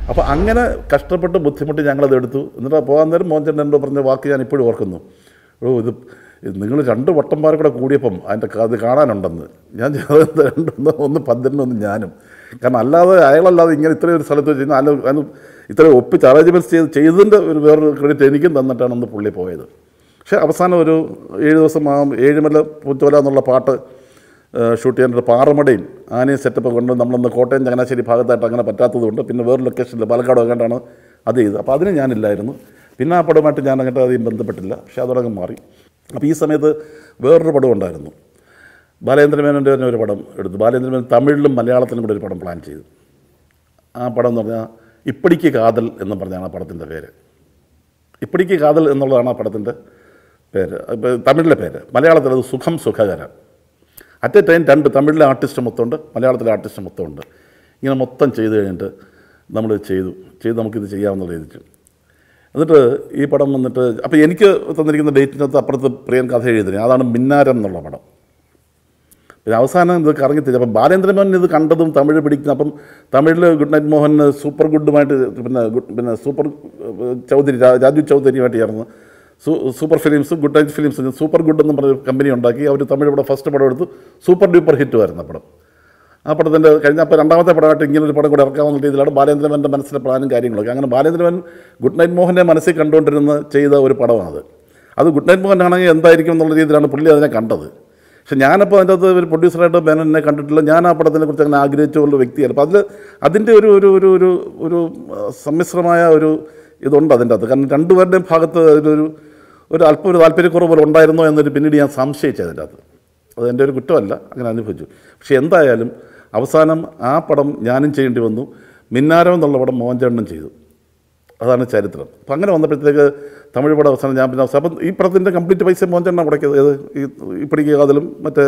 അപ്പോൾ അങ്ങനെ കഷ്ടപ്പെട്ട് ബുദ്ധിമുട്ടി ഞങ്ങളത് എടുത്തു എന്നിട്ട് പോകാൻ നേരം മോഹൻചന്ദ്രൻ എന്നോട് പറഞ്ഞ വാക്ക് ഞാൻ ഇപ്പോഴും ഓർക്കുന്നു ഓ ഇത് നിങ്ങൾ രണ്ട് വട്ടന്മാർ കൂടെ കൂടിയപ്പം അതിൻ്റെ ക- അത് കാണാനുണ്ടെന്ന് ഞാൻ ചെയ്തത് രണ്ടൊന്ന് ഒന്ന് പന്ത്രണ്ടൊന്ന് ഞാനും കാരണം അല്ലാതെ അയാളല്ലാതെ ഇങ്ങനെ ഇത്രയും ഒരു സ്ഥലത്ത് വെച്ച് അല്ല അതിന് ഇത്രയും ഒപ്പിച്ച് അറേഞ്ച്മെൻറ്റ്സ് ചെയ്ത് ചെയ്തതിൻ്റെ ഒരു വേറൊരു ക്രെഡിറ്റ് എനിക്കും തന്നിട്ടാണ് അന്ന് പുള്ളി പോയത് പക്ഷേ അവസാനം ഒരു ഏഴ് ദിവസം ആ ഏഴുമല പൂത്തോല എന്നുള്ള പാട്ട് ഷൂട്ട് ചെയ്യാനായിട്ട് പാറമടയും ആനയും സെറ്റപ്പ് കൊണ്ട് നമ്മളൊന്ന് കോട്ടയം ചങ്ങനാശ്ശേരി ഭാഗത്തായിട്ട് അങ്ങനെ പറ്റാത്തതുകൊണ്ട് പിന്നെ വേറെ ലൊക്കേഷനിൽ പാലക്കാട് എങ്ങാണ്ടാണ് അത് ചെയ്തത് അപ്പോൾ അതിന് ഞാനില്ലായിരുന്നു പിന്നെ ആ പടവുമായിട്ട് ഞാൻ അങ്ങോട്ട് അധികം ബന്ധപ്പെട്ടില്ല പക്ഷേ അതോടങ്ങ് മാറി അപ്പോൾ ഈ സമയത്ത് വേറൊരു പടം ഉണ്ടായിരുന്നു ബാലേന്ദ്രമേനൻ്റെ തന്നെ ഒരു പടം എടുത്തു ബാലേന്ദ്രമേനൻ തമിഴിലും മലയാളത്തിലും കൂടെ ഒരു പടം പ്ലാൻ ചെയ്തു ആ പടം എന്ന് പറഞ്ഞാൽ ഇപ്പടിക്ക് കാതൽ എന്ന് പറഞ്ഞാണ് ആ പടത്തിൻ്റെ പേര് ഇപ്പടിക്ക് കാതൽ എന്നുള്ളതാണ് ആ പടത്തിൻ്റെ പേര് ഇപ്പോൾ തമിഴിലെ പേര് മലയാളത്തിൽ അത് സുഖം സുഖകരം അറ്റ് എ ടൈം രണ്ട് തമിഴിലെ ആർട്ടിസ്റ്റ് മൊത്തമുണ്ട് മലയാളത്തിലെ ആർട്ടിസ്റ്റ് മൊത്തമുണ്ട് ഇങ്ങനെ മൊത്തം ചെയ്ത് കഴിഞ്ഞിട്ട് നമ്മൾ ചെയ്തു ചെയ്ത് നമുക്കിത് ചെയ്യാമെന്നുള്ള രീതിച്ചു എന്നിട്ട് ഈ പടം വന്നിട്ട് അപ്പോൾ എനിക്ക് തന്നിരിക്കുന്ന ഡേറ്റിനകത്ത് അപ്പുറത്ത് പ്രിയൻ കഥ എഴുതി അതാണ് മിന്നാരം എന്നുള്ള പടം പിന്നെ അവസാനം ഇത് കറങ്ങി തിരിച്ചു അപ്പം ബാലേന്ദ്രൻ മോഹൻ ഇത് കണ്ടതും തമിഴ് പിടിക്കുന്നു അപ്പം തമിഴിൽ ഗുഡ് നൈറ്റ് മോഹൻ സൂപ്പർ ഗുഡുമായിട്ട് പിന്നെ ഗുഡ് പിന്നെ സൂപ്പർ ഏഹ്, ചൗധരി രാ- രാജു ചൗധരിയുമായിട്ട് ചേർന്ന് സൂ super films good night films super good എന്ന് പറഞ്ഞ കമ്പനി ഉണ്ടാക്കി അവർ തമിഴ് ഇവിടെ ഫസ്റ്റ് പടം എടുത്തു സൂപ്പർ ഡ്യൂപ്പർ ഹിറ്റ് വരുന്ന പടം ആ പടത്തിൻ്റെ കഴിഞ്ഞ അപ്പോൾ രണ്ടാമത്തെ പടമായിട്ട് ഇങ്ങനെ ഒരു പടം കൂടെ ഇറക്കാവുന്ന രീതിയിലാണ് ബാലേന്ദ്രമൻ്റെ മനസ്സിലെ പ്ലാനും കാര്യങ്ങളൊക്കെ അങ്ങനെ ബാലേന്ദ്രമൻ ഗുഡ് നൈറ്റ് മോഹനെ മനസ്സിൽ കണ്ടുകൊണ്ടിരുന്ന് ചെയ്ത ഒരു പടമാണത് അത് ഗുഡ് നൈറ്റ് മോഹൻ ആണെങ്കിൽ എന്തായിരിക്കും എന്നുള്ള രീതിയിലാണ് പുള്ളി അതിനെ കണ്ടത് പക്ഷെ ഞാനപ്പോൾ അതിൻ്റെ അകത്ത് ഒരു പ്രൊഡ്യൂസറായിട്ട് മേനനെ കണ്ടിട്ടില്ല ഞാൻ ആ പടത്തിനെ കുറിച്ച് അങ്ങനെ ആഗ്രഹിച്ചുള്ള വ്യക്തിയാണ് അപ്പോൾ അതിൽ അതിൻ്റെ ഒരു ഒരു ഒരു ഒരു ഒരു ആ, സമ്മിശ്രമായ ഒരു ഇതുണ്ട് അതിൻ്റെ അകത്ത് കാരണം രണ്ടുപേരുടെയും ഭാഗത്ത് അതിലൊരു ഒരു അല്പം ഒരു താല്പര്യക്കുറവ് പോലെ ഉണ്ടായിരുന്നോ എന്നൊരു പിന്നീട് ഞാൻ സംശയിച്ചു അതിൻ്റെ അകത്ത് അത് എൻ്റെ ഒരു കുറ്റമല്ല അങ്ങനെ അനുഭവിച്ചു പക്ഷേ എന്തായാലും അവസാനം ആ പടം ഞാനും ചെയ്യേണ്ടി വന്നു മിന്നാരം എന്നുള്ള പടം മോഹൻചേട്ടനും ചെയ്തു അതാണ് ചരിത്രം അപ്പം അങ്ങനെ വന്നപ്പോഴത്തേക്ക് തമിഴ് പടം അവസാനം ഞാൻ പിന്നെ അവസാനം അപ്പം ഈ പടത്തിൻ്റെ കംപ്ലീറ്റ് പൈസ മോഹൻചേട്ടനാണ് മുടക്കിയത് ഏത് ഈ ഇപ്പടിക്ക് അതിലും മറ്റേ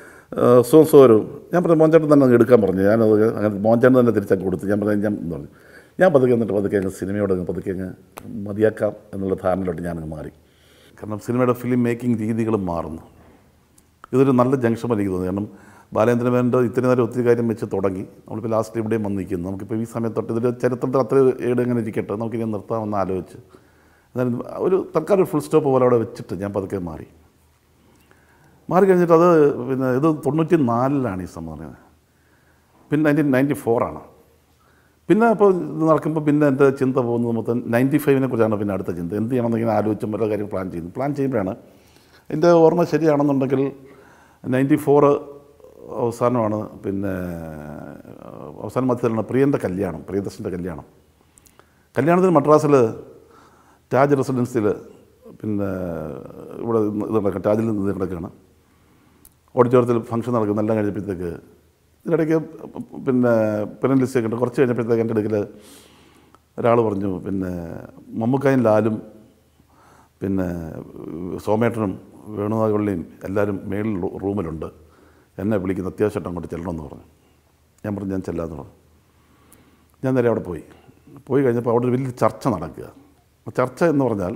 സോസോരും ഞാൻ പറഞ്ഞു മോഹൻചേട്ടൻ തന്നെ അങ്ങ് എടുക്കാൻ പറഞ്ഞു ഞാനത് അങ്ങനെ മോഹൻചേട്ടൻ തന്നെ തിരിച്ചങ്ങ് കൊടുത്തു ഞാൻ പറഞ്ഞു ഞാൻ എന്ന് പറഞ്ഞു ഞാൻ പതുക്കെ എന്നിട്ട് പതുക്കെ അങ്ങ് സിനിമയോട് അങ്ങ് പതുക്കെ അങ്ങ് മതിയാക്കാം എന്നുള്ള ധാരണയിലോട്ട് ഞാനങ്ങ് മാറി കാരണം സിനിമയുടെ ഫിലിം മേക്കിംഗ് രീതികളും മാറുന്നു ഇതൊരു നല്ല ജംഗ്ഷൻ എനിക്ക് തോന്നി കാരണം ബാലേന്ദ്രൻ മേനൻ്റെ ഇത്രയും നേരം ഒത്തിരി കാര്യം വെച്ച് തുടങ്ങി നമ്മളിപ്പോൾ ലാസ്റ്റ് ഇവിടെയും വന്ന് നിൽക്കുന്നു നമുക്കിപ്പോൾ ഈ സമയത്ത് തൊട്ട് ഇതിൻ്റെ ചരിത്രത്തിൽ അത്ര ഏട് എങ്ങനെ ഇരിക്കട്ടെ നമുക്കിനി നിർത്താമെന്ന് ആലോചിച്ച് എന്നാലും ഒരു തൽക്കാലം ഒരു ഫുൾ സ്റ്റോപ്പ് പോലെ അവിടെ വെച്ചിട്ട് ഞാൻ പതുക്കെ മാറി മാറി കഴിഞ്ഞിട്ട് അത് പിന്നെ ഇത് തൊണ്ണൂറ്റി നാലിലാണ് ഈ സംഭവം പറയുന്നത് പിന്നെ നയൻറ്റീൻ നയൻറ്റി ഫോറാണ് പിന്നെ അപ്പോൾ ഇത് നടക്കുമ്പോൾ പിന്നെ എൻ്റെ ചിന്ത പോകുന്നത് മൊത്തം നയൻറ്റി ഫൈവിനെ കുറിച്ചാണ് പിന്നെ അടുത്ത ചിന്ത എന്ത് ചെയ്യണമെന്ന് ഇങ്ങനെ ആലോചിച്ചും പല കാര്യം പ്ലാൻ ചെയ്യുന്നു പ്ലാൻ ചെയ്യുമ്പോഴാണ് എൻ്റെ ഓർമ്മ ശരിയാണെന്നുണ്ടെങ്കിൽ നയൻറ്റി ഫോറ് അവസാനമാണ് പിന്നെ അവസാന മധ്യത്തിലാണ് പ്രിയൻ്റെ കല്യാണം പ്രിയദർശൻ്റെ കല്യാണം കല്യാണത്തിന് മദ്രാസിൽ താജ് റെസിഡൻസിൽ പിന്നെ ഇവിടെ ഇത് നടക്കുക താജിൽ ഇത് നടക്കുകയാണ് ഓഡിറ്റോറിയത്തിൽ ഫംഗ്ഷൻ നടക്കുന്ന എല്ലാം കഴിഞ്ഞപ്പോഴത്തേക്ക് ഇതിനിടയ്ക്ക് പിന്നെ പെരൻ ലിസ്റ്റ് ഒക്കെ ഉണ്ട് കുറച്ച് കഴിഞ്ഞപ്പോഴത്തേക്ക് എൻ്റെ അടുക്കൽ ഒരാൾ പറഞ്ഞു പിന്നെ മമ്മൂക്കായും ലാലും പിന്നെ സോമേട്ടനും വേണുനാഗവള്ളിയും എല്ലാവരും മേളിൽ റൂ- റൂമിലുണ്ട് എന്നെ വിളിക്കുന്ന അത്യാവശ്യമായിട്ട് അങ്ങോട്ട് ചെല്ലണമെന്ന് പറഞ്ഞു ഞാൻ പറഞ്ഞു ഞാൻ ചെല്ലാമെന്ന് പറഞ്ഞു ഞാൻ നേരെ അവിടെ പോയി പോയി കഴിഞ്ഞപ്പോൾ അവിടെ ഒരു വലിയ ചർച്ച നടക്കുക ആ ചർച്ച എന്ന് പറഞ്ഞാൽ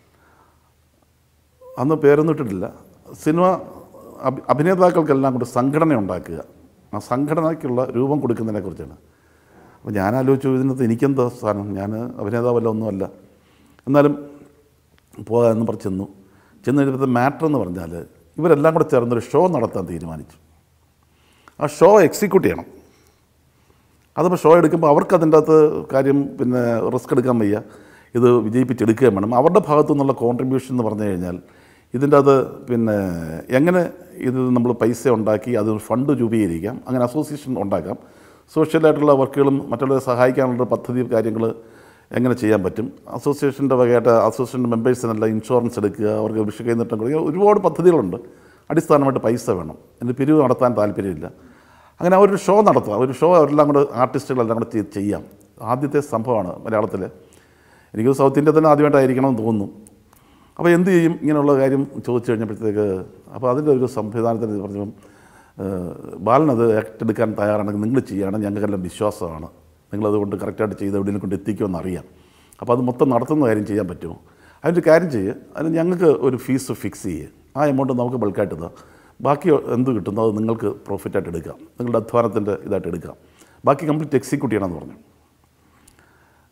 അന്ന് പേരൊന്നും ഇട്ടിട്ടില്ല സിനിമ അഭി അഭിനേതാക്കൾക്കെല്ലാം കൂടി സംഘടന ഉണ്ടാക്കുക ആ സംഘടനയ്ക്കുള്ള രൂപം കൊടുക്കുന്നതിനെ കുറിച്ചാണ് അപ്പോൾ ഞാൻ ആലോചിച്ചു ഇതിനകത്ത് എനിക്കെന്താ സ്ഥാനം ഞാൻ അഭിനേതാവല്ല ഒന്നുമല്ല എന്നാലും പോകാമെന്ന് പറഞ്ഞ് ചെന്നു ചെന്ന് കഴിഞ്ഞപ്പോൾ മാറ്റർ എന്ന് പറഞ്ഞാൽ ഇവരെല്ലാം കൂടെ ചേർന്നൊരു ഷോ നടത്താൻ തീരുമാനിച്ചു ആ ഷോ എക്സിക്യൂട്ട് ചെയ്യണം അതിപ്പോൾ ഷോ എടുക്കുമ്പോൾ അവർക്ക് അതിൻ്റെ അകത്ത് കാര്യം പിന്നെ റിസ്ക് എടുക്കാൻ വയ്യ ഇത് വിജയിപ്പിച്ചെടുക്കുകയും വേണം അവരുടെ ഭാഗത്തു നിന്നുള്ള കോൺട്രിബ്യൂഷൻ എന്ന് പറഞ്ഞു കഴിഞ്ഞാൽ ഇതിൻ്റെ അത് പിന്നെ എങ്ങനെ ഇത് നമ്മൾ പൈസ ഉണ്ടാക്കി അത് ഫണ്ട് രൂപീകരിക്കാം അങ്ങനെ അസോസിയേഷൻ ഉണ്ടാക്കാം സോഷ്യലായിട്ടുള്ള വർക്കുകളും മറ്റുള്ളവരെ സഹായിക്കാനുള്ള പദ്ധതി കാര്യങ്ങൾ എങ്ങനെ ചെയ്യാൻ പറ്റും അസോസിയേഷൻ്റെ വകയായിട്ട് അസോസിയേഷൻ മെമ്പേഴ്സിനെല്ലാം ഇൻഷുറൻസ് എടുക്കുക അവർക്ക് വിഷയ നേട്ടം കൊടുക്കുക ഒരുപാട് പദ്ധതികളുണ്ട് അടിസ്ഥാനമായിട്ട് പൈസ വേണം എന്നിട്ട് പിരിവ് നടത്താൻ താല്പര്യമില്ല അങ്ങനെ അവരൊരു ഷോ നടത്തുക ഒരു ഷോ അവരെല്ലാം കൂടെ ആർട്ടിസ്റ്റുകളെല്ലാം കൂടെ ചെയ്- ചെയ്യാം ആദ്യത്തെ സംഭവമാണ് മലയാളത്തിൽ എനിക്ക് സൗത്ത് ഇന്ത്യ തന്നെ ആദ്യമായിട്ടായിരിക്കണമെന്ന് തോന്നുന്നു അപ്പോൾ എന്ത് ചെയ്യും ഇങ്ങനെയുള്ള കാര്യം ചോദിച്ചു കഴിഞ്ഞപ്പോഴത്തേക്ക് അപ്പോൾ അതിൻ്റെ ഒരു സംവിധാനത്തിന് പറഞ്ഞപ്പം ഏഹ്, ബാലനത് ആക്ട് എടുക്കാൻ തയ്യാറാണെങ്കിൽ നിങ്ങൾ ചെയ്യുകയാണ് ഞങ്ങൾക്കെല്ലാം വിശ്വാസമാണ് നിങ്ങളതുകൊണ്ട് കറക്റ്റായിട്ട് ചെയ്ത് എവിടെയെങ്കിലും കൊണ്ട് എത്തിക്കുമെന്ന് അറിയാം അപ്പോൾ അത് മൊത്തം നടത്തുന്ന കാര്യം ചെയ്യാൻ പറ്റുമോ അതിൻ്റെ കാര്യം ചെയ്യുക അതിന് ഞങ്ങൾക്ക് ഒരു ഫീസ് ഫിക്സ് ചെയ്യുക ആ എമൗണ്ട് നമുക്ക് ബൾക്കായിട്ട് ഇതാ ബാക്കി എന്ത് കിട്ടുന്നോ അത് നിങ്ങൾക്ക് പ്രോഫിറ്റായിട്ട് എടുക്കാം നിങ്ങളുടെ അധ്വാനത്തിൻ്റെ ഇതായിട്ട് എടുക്കാം ബാക്കി കംപ്ലീറ്റ് എക്സിക്യൂട്ട് ചെയ്യണമെന്ന് പറഞ്ഞു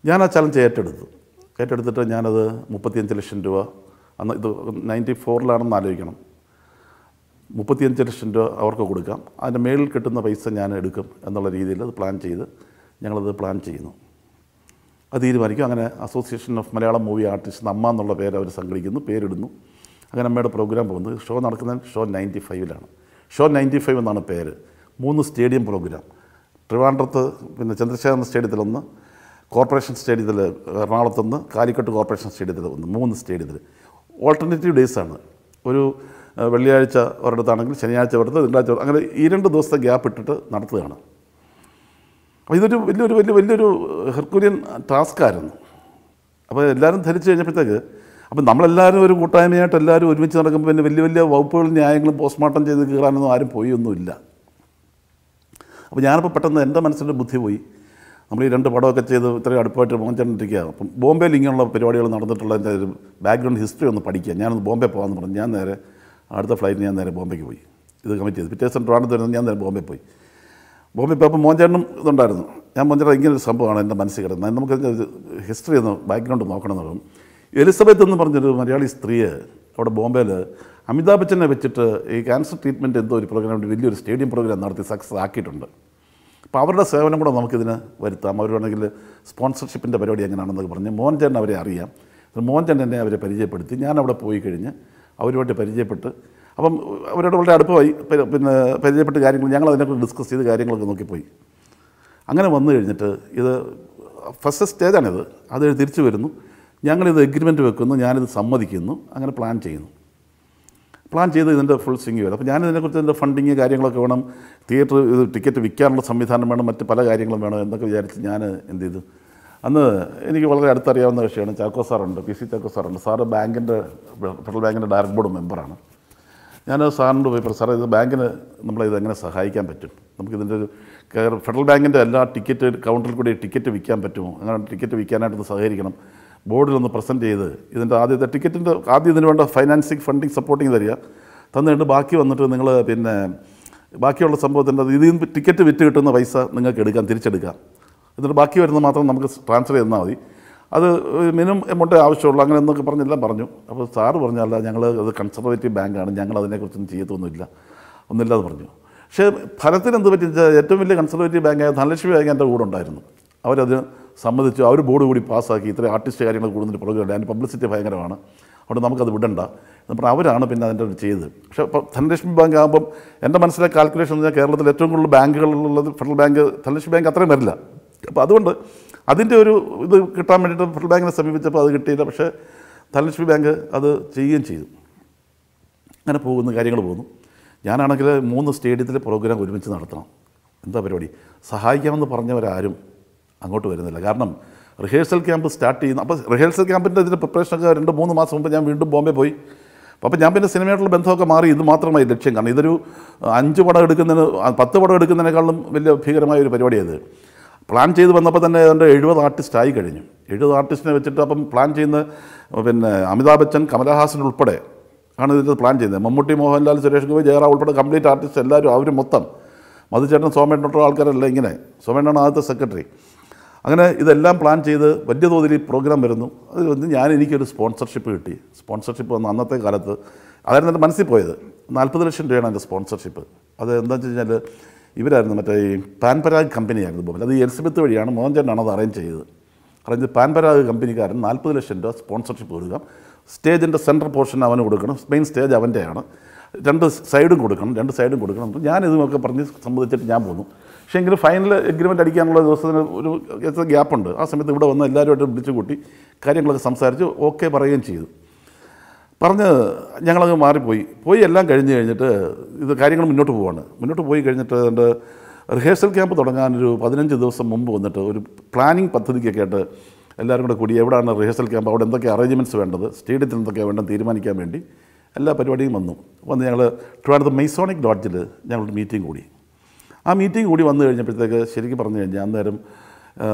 ഞാൻ ആ ചലഞ്ച് ഏറ്റെടുത്തു ഏറ്റെടുത്തിട്ട് ഞാനത് മുപ്പത്തിയഞ്ച് ലക്ഷം രൂപ അന്ന് ഇത് നയൻറ്റി ഫോറിലാണെന്ന് ആലോചിക്കണം മുപ്പത്തിയഞ്ച് ലക്ഷം രൂപ അവർക്ക് കൊടുക്കാം അതിൻ്റെ മേളിൽ കിട്ടുന്ന പൈസ ഞാൻ എടുക്കും എന്നുള്ള രീതിയിൽ അത് പ്ലാൻ ചെയ്ത് ഞങ്ങളത് പ്ലാൻ ചെയ്യുന്നു അത് തീരുമാനിക്കും അങ്ങനെ association of Malayalam movie artist Amma എന്നുള്ള പേര് അവർ സംഘടിക്കുന്നു പേരിടുന്നു അങ്ങനെ അമ്മയുടെ പ്രോഗ്രാം പോകുന്നത് ഷോ നടക്കുന്നത് ഷോ നയൻറ്റി ഫൈവിലാണ് ഷോ നയൻറ്റി ഫൈവ് എന്നാണ് പേര് മൂന്ന് സ്റ്റേഡിയം പ്രോഗ്രാം ട്രിവാൻഡ്രത്ത് പിന്നെ ചന്ദ്രശേഖരൻ സ്റ്റേഡിയത്തിലൊന്ന് കോർപ്പറേഷൻ സ്റ്റേഡിയത്തിൽ എറണാകുളത്തുനിന്ന് കാലിക്കട്ട് കോർപ്പറേഷൻ സ്റ്റേഡിയത്തിൽ ഒന്ന് മൂന്ന് സ്റ്റേഡിയത്തിൽ ഓൾട്ടർനേറ്റീവ് ഡേയ്സാണ് ഒരു ആ, വെള്ളിയാഴ്ച ഒരിടത്താണെങ്കിൽ ശനിയാഴ്ച ഒരിടത്ത് തിങ്കളാഴ്ച ഒരിടത്ത് അങ്ങനെ ഈ രണ്ട് ദിവസത്തെ ഗ്യാപ്പ് ഇട്ടിട്ട് നടത്തുകയാണ് അപ്പോൾ ഇതൊരു വലിയൊരു വലിയ വലിയൊരു ഹെർക്കുലിയൻ ടാസ്ക്കായിരുന്നു അപ്പോൾ എല്ലാവരും ധരിച്ചു കഴിഞ്ഞപ്പോഴത്തേക്ക് അപ്പം നമ്മളെല്ലാവരും ഒരു കൂട്ടായ്മയായിട്ട് എല്ലാവരും ഒരുമിച്ച് നടക്കുമ്പോൾ പിന്നെ വലിയ വലിയ വകുപ്പുകളും ന്യായങ്ങളും പോസ്റ്റ്മോർട്ടം ചെയ്ത് കീറാനൊന്നും ആരും പോയൊന്നുമില്ല അപ്പോൾ ഞാനിപ്പോൾ പെട്ടെന്ന് എൻ്റെ മനസ്സിൻ്റെ ബുദ്ധി പോയി നമ്മൾ ഈ രണ്ട് പടമൊക്കെ ചെയ്ത് ഇത്രയും അടുപ്പായിട്ട് മോഞ്ചണ്ടിരിക്കുക അപ്പം ബോംബെയിൽ ഇങ്ങനെയുള്ള പരിപാടികൾ നടന്നിട്ടുള്ള എൻ്റെ ഒരു ബാക്ക്ഗ്രൗണ്ട് ഹിസ്റ്ററി ഒന്ന് പഠിക്കുക ഞാനൊന്ന് ബോംബെ പോകാമെന്ന് പറഞ്ഞു ഞാൻ നേരെ അടുത്ത ഫ്ലൈറ്റിന് ഞാൻ നേരെ ബോംബെക്ക് പോയി ഇത് കമ്മിറ്റ് ചെയ്തു പിറ്റേ ദിവസം ട്രാവണത്ത് വരുന്നത് ഞാൻ നേരെ ബോംബെ പോയി ബോംബെ പോയപ്പോൾ മോഞ്ചേട്ടനും ഇതുണ്ടായിരുന്നു ഞാൻ മോഞ്ചേട്ടൻ ഇങ്ങനെ ഒരു സംഭവമാണ് എൻ്റെ മനസ്സിൽ കിടന്നത് നമുക്ക് ഹിസ്റ്ററി ഒന്ന് ബാക്ക്ഗ്രൗണ്ട് നോക്കണം എന്ന് പറഞ്ഞു എലിസബത്ത് എന്ന് പറഞ്ഞൊരു മലയാളി സ്ത്രീയെ അവിടെ ബോംബെയിൽ അമിതാഭ് ബച്ചനെ വെച്ചിട്ട് ഈ ക്യാൻസർ ട്രീറ്റ്മെൻറ്റ് എന്തോ ഒരു പ്രോഗ്രാം വലിയൊരു സ്റ്റേഡിയം പ്രോഗ്രാം നടത്തി സക്സസ് ആക്കിയിട്ടുണ്ട് അപ്പോൾ അവരുടെ സേവനം കൂടെ നമുക്കിതിന് വരുത്താം അവർ വേണമെങ്കിൽ സ്പോൺസർഷിപ്പിൻ്റെ പരിപാടി എങ്ങനെയാണെന്നൊക്കെ പറഞ്ഞ് മോഹൻ ചേട്ടൻ അവരെ അറിയാം മോഹൻ ചേട്ടൻ എന്നെ അവരെ പരിചയപ്പെടുത്തി ഞാൻ അവിടെ പോയി കഴിഞ്ഞ് അവരുമായിട്ട് പരിചയപ്പെട്ട് അപ്പം അവരോട് വളരെ അടുപ്പമായി പരി- പിന്നെ പരിചയപ്പെട്ട് കാര്യങ്ങൾ ഞങ്ങൾ അതിനെക്കുറിച്ച് ഡിസ്കസ് ചെയ്ത് കാര്യങ്ങളൊക്കെ നോക്കിപ്പോയി അങ്ങനെ വന്നു കഴിഞ്ഞിട്ട് ഇത് ഫസ്റ്റ് സ്റ്റേജാണിത് അത് തിരിച്ചു വരുന്നു ഞങ്ങളിത് എഗ്രിമെൻറ്റ് വെക്കുന്നു ഞാനിത് സമ്മതിക്കുന്നു അങ്ങനെ പ്ലാൻ ചെയ്യുന്നു പ്ലാൻ ചെയ്ത് ഇതിൻ്റെ ഫുൾ സ്വിങ് വരും അപ്പോൾ ഞാൻ ഇതിനെക്കുറിച്ച് ഇതിൻ്റെ ഫണ്ടിങ് കാര്യങ്ങളൊക്കെ വേണം തിയേറ്റർ ഇത് ടിക്കറ്റ് വിൽക്കാനുള്ള സംവിധാനം വേണം മറ്റ് പല കാര്യങ്ങളും വേണം എന്നൊക്കെ വിചാരിച്ച് ഞാൻ എന്ത് ചെയ്തു അന്ന് എനിക്ക് വളരെ അടുത്തറിയാവുന്ന വിഷയമാണ് ചാക്കോ സാറുണ്ട് പി സി ചാക്കോ സാറുണ്ട് സാറ് ബാങ്കിൻ്റെ ഫെഡറൽ ബാങ്കിൻ്റെ ഡയറക്ട് ബോർഡ് മെമ്പറാണ് ഞാൻ സാറിനോട് പോയി പറഞ്ഞു, സാറേ ഇത് ബാങ്കിന് നമ്മളെ ഇത് എങ്ങനെ സഹായിക്കാൻ പറ്റും നമുക്കിതിൻ്റെ ഒരു കേ- ഫെഡറൽ ബാങ്കിൻ്റെ എല്ലാ ടിക്കറ്റ് കൗണ്ടറിൽ കൂടി ടിക്കറ്റ് വിൽക്കാൻ പറ്റുമോ അങ്ങനെ ടിക്കറ്റ് വിൽക്കാനായിട്ടൊന്ന് സഹകരിക്കണം ബോർഡിലൊന്ന് പ്രസൻറ്റ് ചെയ്ത് ഇതിൻ്റെ ആദ്യത്തെ ടിക്കറ്റിൻ്റെ ആദ്യം ഇതിന് വേണ്ട ഫൈനാൻസിങ് ഫണ്ടിങ് സപ്പോർട്ടിങ് തരിക തന്നിട്ട് ബാക്കി വന്നിട്ട് നിങ്ങൾ പിന്നെ ബാക്കിയുള്ള സംഭവത്തിൻ്റെ ഇതിൽ നിന്ന് ടിക്കറ്റ് വിറ്റ് കിട്ടുന്ന പൈസ നിങ്ങൾക്ക് എടുക്കാം തിരിച്ചെടുക്കാം എന്നിട്ട് ബാക്കി വരുന്നത് മാത്രം നമുക്ക് ട്രാൻസ്ഫർ ചെയ്താൽ മതി അത് മിനിമം എമൗണ്ട് ആവശ്യമുള്ളൂ അങ്ങനെ എന്നൊക്കെ പറഞ്ഞെല്ലാം പറഞ്ഞു അപ്പോൾ സാറ് പറഞ്ഞല്ല ഞങ്ങൾ അത് കൺസർവേറ്റീവ് ബാങ്കാണ് ഞങ്ങൾ അതിനെക്കുറിച്ചൊന്നും ചെയ്യത്തൊന്നുമില്ല ഒന്നുമില്ലാതെ പറഞ്ഞു പക്ഷേ ഫലത്തിന് എന്ത് പറ്റി വെച്ചാൽ ഏറ്റവും വലിയ കൺസർവേറ്റീവ് ബാങ്കായ ധനലക്ഷ്മി ബാങ്ക് എൻ്റെ കൂടെ ഉണ്ടായിരുന്നു അവരത് സമ്മതിച്ചു അവർ ബോർഡ് കൂടി പാസ്സാക്കി ഇത്ര ആർട്ടിസ്റ്റ് കാര്യങ്ങൾ കൂടുന്നൊരു പ്രോഗ്രാം അതിൻ്റെ പബ്ലിസിറ്റി ഭയങ്കരമാണ് അതുകൊണ്ട് നമുക്കത് വിടണ്ട എന്ന് പറഞ്ഞാൽ അവരാണ് പിന്നെ അതിൻ്റെ ഒരു ചെയ്തത് പക്ഷേ ഇപ്പോൾ ധനലക്ഷ്മി ബാങ്ക് ആകുമ്പം എൻ്റെ മനസ്സിലെ കാൽക്കുലേഷൻ എന്ന് പറഞ്ഞാൽ കേരളത്തിൽ ഏറ്റവും കൂടുതൽ ബാങ്കുകളുള്ളത് ഫെഡറൽ ബാങ്ക് ധനലക്ഷ്മി ബാങ്ക് അത്രയും വരില്ല അപ്പോൾ അതുകൊണ്ട് അതിൻ്റെ ഒരു ഇത് കിട്ടാൻ വേണ്ടിയിട്ട് ഫെഡറൽ ബാങ്കിനെ സമീപിച്ചപ്പോൾ അത് കിട്ടിയില്ല പക്ഷേ ധനലക്ഷ്മി ബാങ്ക് അത് ചെയ്യുകയും ചെയ്തു അങ്ങനെ പോകുന്ന കാര്യങ്ങൾ പോകുന്നു ഞാനാണെങ്കിൽ മൂന്ന് സ്റ്റേഡിയത്തിൽ പ്രോഗ്രാം ഒരുമിച്ച് നടത്തണം എന്താ പരിപാടി സഹായിക്കാമെന്ന് പറഞ്ഞവരാരും അങ്ങോട്ട് വരുന്നില്ല കാരണം റിഹേഴ്സൽ ക്യാമ്പ് സ്റ്റാർട്ട് ചെയ്യുന്നു അപ്പോൾ റിഹേഴ്സൽ ക്യാമ്പിൻ്റെ ഇതിൻ്റെ പ്രിപ്പറേഷനൊക്കെ രണ്ട് മൂന്ന് മാസം മുമ്പ് ഞാൻ വീണ്ടും ബോംബെ പോയി അപ്പോൾ ഞാൻ പിന്നെ സിനിമയായിട്ടുള്ള ബന്ധമൊക്കെ മാറി ഇത് മാത്രമായി ലക്ഷ്യം കാരണം ഇതൊരു അഞ്ച് പടം എടുക്കുന്നതിന് ആ, പത്ത് പടം എടുക്കുന്നതിനേക്കാളും വലിയ ഭീകരമായ ഒരു പരിപാടിയത് പ്ലാൻ ചെയ്ത് വന്നപ്പോൾ തന്നെ ഏതാണ്ട് എഴുപത് ആർട്ടിസ്റ്റ് ആയി കഴിഞ്ഞു എഴുപത് ആർട്ടിസ്റ്റിനെ വെച്ചിട്ട് അപ്പം പ്ലാൻ ചെയ്യുന്ന പിന്നെ അമിതാഭ് ബച്ചൻ കമലഹാസൻ ഉൾപ്പെടെ ആണ് ഇതിൻ്റെ പ്ലാൻ ചെയ്യുന്നത് മമ്മൂട്ടി മോഹൻലാൽ സുരേഷ് ഗോപി ജയറാം ഉൾപ്പെടെ കംപ്ലീറ്റ് ആർട്ടിസ്റ്റ് എല്ലാവരും അവർ മൊത്തം മധുചേട്ടൻ സോമേട്ടനുള്ള ആൾക്കാരല്ല ഇങ്ങനെ സോമേട്ടനാണ് ആദ്യത്തെ സെക്രട്ടറി അങ്ങനെ ഇതെല്ലാം പ്ലാൻ ചെയ്ത് വലിയ തോതിൽ ഈ പ്രോഗ്രാം വരുന്നു അത് വന്ന് ഞാൻ എനിക്കൊരു സ്പോൺസർഷിപ്പ് കിട്ടി സ്പോൺസർഷിപ്പ് വന്ന അന്നത്തെ കാലത്ത് അതായിരുന്നു എൻ്റെ മനസ്സിൽ പോയത് നാൽപ്പത് ലക്ഷം രൂപയാണ് എൻ്റെ സ്പോൺസർഷിപ്പ് അത് എന്താണെന്ന് വെച്ച് കഴിഞ്ഞാൽ ഇവരായിരുന്നു മറ്റേ ഈ പാൻപരാഗ് കമ്പനിയായിരുന്നു ബോബൽ അത് ഈ എലിസബത്ത് വഴിയാണ് മോഹൻചാണ്ടാണ് അത് അറേഞ്ച് ചെയ്തത് അറേഞ്ച് പാൻപരാഗ് കമ്പനിക്കാരൻ നാൽപ്പത് ലക്ഷം രൂപ സ്പോൺസർഷിപ്പ് കൊടുക്കാം സ്റ്റേജിൻ്റെ സെൻട്രൽ പോർഷൻ അവന് കൊടുക്കണം മെയിൻ സ്റ്റേജ് അവൻ്റെയാണ് രണ്ട് സൈഡും കൊടുക്കണം രണ്ട് സൈഡും കൊടുക്കണം അപ്പോൾ ഞാൻ ഇതുമൊക്കെ പറഞ്ഞ് സമ്മതിച്ചിട്ട് ഞാൻ പോന്നു പക്ഷേ എങ്കിലും ഫൈനൽ എഗ്രിമെൻ്റ് അടിക്കാനുള്ള ദിവസത്തിന് ഒരു ഗ്യാപ്പുണ്ട് ആ സമയത്ത് ഇവിടെ വന്ന് എല്ലാവരുമായിട്ട് വിളിച്ചു കൂട്ടി കാര്യങ്ങളൊക്കെ സംസാരിച്ച് ഓക്കെ പറയുകയും ചെയ്തു പറഞ്ഞ് ഞങ്ങളങ്ങ് മാറിപ്പോയി പോയി എല്ലാം കഴിഞ്ഞ് കഴിഞ്ഞിട്ട് ഇത് കാര്യങ്ങൾ മുന്നോട്ട് പോവാണ് മുന്നോട്ട് പോയി കഴിഞ്ഞിട്ട് എൻ്റെ റിഹേഴ്സൽ ക്യാമ്പ് തുടങ്ങാനൊരു പതിനഞ്ച് ദിവസം മുമ്പ് വന്നിട്ട് ഒരു പ്ലാനിങ് പദ്ധതിക്കൊക്കെ ആയിട്ട് എല്ലാവരും കൂടെ കൂടി എവിടെയാണ് റിഹേഴ്സൽ ക്യാമ്പ് അവിടെ എന്തൊക്കെ അറേഞ്ച്മെൻറ്റ്സ് വേണ്ടത് സ്റ്റേഡിയത്തിൽ എന്തൊക്കെയാണ് വേണ്ടത് തീരുമാനിക്കാൻ വേണ്ടി എല്ലാ പരിപാടിയും വന്നു വന്ന് ഞങ്ങൾ ട്രിവാൻഡ്രത്ത് മൈസോണിക് ലോഡ്ജിൽ ഞങ്ങളൊരു മീറ്റിംഗ് കൂടി ആ മീറ്റിംഗ് കൂടി വന്നു കഴിഞ്ഞപ്പോഴത്തേക്ക് ശരിക്കും പറഞ്ഞു കഴിഞ്ഞാൽ അന്നേരം ആ,